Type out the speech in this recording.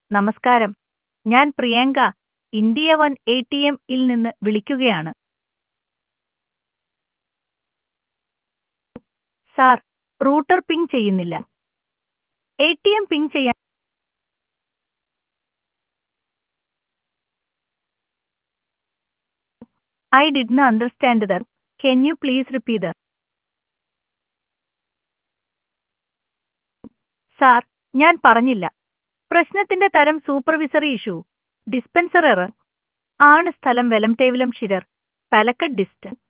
നമസ്കാരം ഞാൻ Priyanka India one A T M ഇൽ നിന്ന് വിളിക്കുകയാണ് സാർ റൂട്ടർ പിങ് ചെയ്യുന്നില്ല എ ടി എം പിങ് ചെയ്യാൻ I did understand there can you please repeat sir ഞാൻ പറഞ്ഞില്ല പ്രശ്നത്തിന്റെ തരം സൂപ്പർവിസറി ഇഷ്യൂ ഡിസ്പെൻസർ എറർ ആണ് സ്ഥലം വെലംടേവിലം ഷിരർ പാലക്കഡ് ഡിസ്റ്റ്